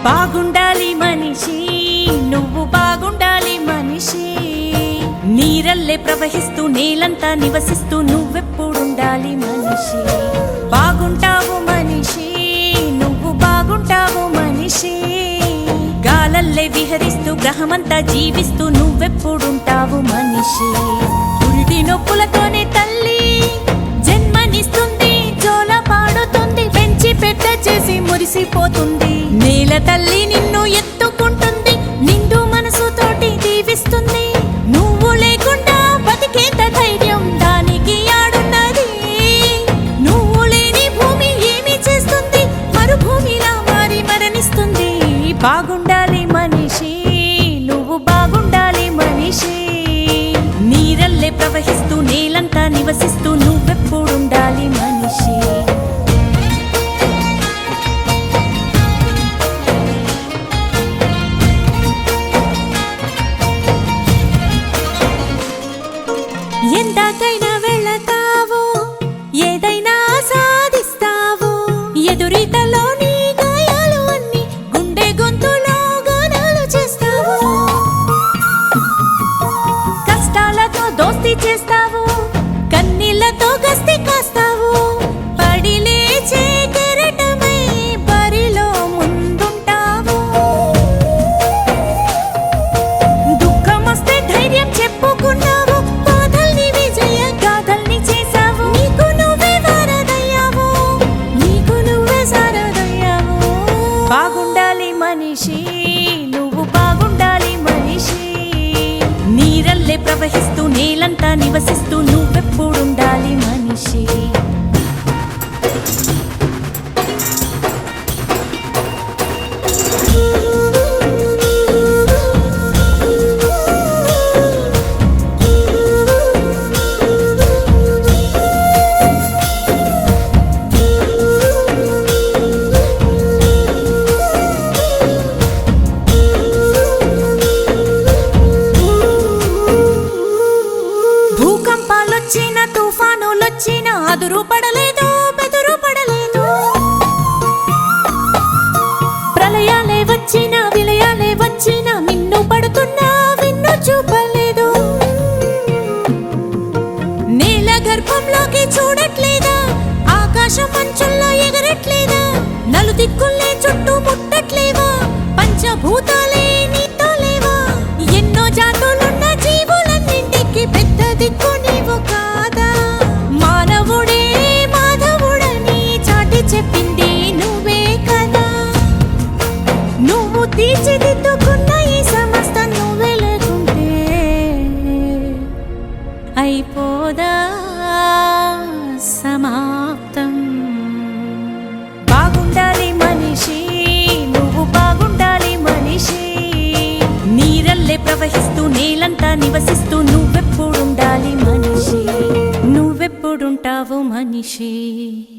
బాగుండాలి మనిషి నువ్వు బాగుండాలి మనిషి నీరల్లే ప్రవహిస్తూ నేలంతా నివసిస్తూ నువ్వెప్పుడుండాలి మనిషి బాగుంటావు మనిషి నువ్వు బాగుంటావు మనిషి గాలల్లే విహరిస్తూ గ్రహమంతా జీవిస్తూ నువ్వెప్పుడుంటావు మనిషి పురిటి నొప్పులతోనే తల్లి జన్మనిస్తుంది జోల పాడుతుంది పెంచి పెద్ద చేసి మురిసిపోతుంది నేల తల్లి నిన్ను ఎత్తుకుంటుంది నిండు మనసుతోటి దీవిస్తుంది నువ్వు లేకుండా బతికేంత ధైర్యం దానికి ఆడున్నది నువ్వు లేని భూమి ఏమి చేస్తుంది మరుభూమిలా మారి మరణిస్తుంది బాగుండాలి మనిషి నువ్వు బాగుండాలి మనిషి నీరల్లే ప్రవహిస్తూ నేలంతా నివసిస్తూ నువ్వెప్పుడుండాలి మనిషి ఎందాకైనా వెళతావు ఏదైనా సాధిస్తావు ఎదురీతలో నీ గాయాలు అన్ని గుండె గొంతులో గానాలు చేస్తావు కష్టాలతో దోస్తి చేస్తావు కన్నీళ్లతో గస్తి కాస్తావు పడి లేచే కెరటమై బరిలో ముందుంటావు దుఃఖమొస్తే ధైర్యం చెప్పుకున్నావు బాధల్ని విజయ గాథల్ని చేసావు నీకు నువ్వే వారదయ్యావు నీకు నువ్వే సారదయ్యావు బాగుండాలి మనిషి నువ్వు బాగుండాలి మనిషి నీరల్లే ప్రవహిస్తూ నేలంతా నివసిస్తూ నువ్వెప్పుడుండాలి మనిషి భూకంపాలొచ్చిన తుఫానులొచ్చిన అదురు పడలేదు బెదురు పడలేదు ప్రళయాలే వచ్చిన విలయాలే వచ్చిన మిన్ను పడుతున్నా విన్ను చూపలేదు నేల గర్భంలోకి చూడట్లేదా ఆకాశం మంచుల్లో ఎగరట్లేదా నలుదిక్కుల్లే చుట్టూ ముట్టట్లేవా పంచభూతాలే నీతో లేవా ఎన్నో జాతులున్న జీవులన్నింటికి పెద్ద దిక్కు నీవు కాదా మానవుడే మాధవుడని చాటి చెప్పింది నువ్వే కదా నువ్వు తీర్చిదిద్దుకున్న ఈ సమస్త నువ్వే లేకుంటే అయిపోదా సమాప్తం బాగుండాలి మనిషి నువ్వు బాగుండాలి మనిషి నీరల్లే ప్రవహిస్తూ నేలంతా నివసిస్తూ నువ్వెప్పుడుండాలి మనిషి నువ్వెప్పుడుంటావు మనిషి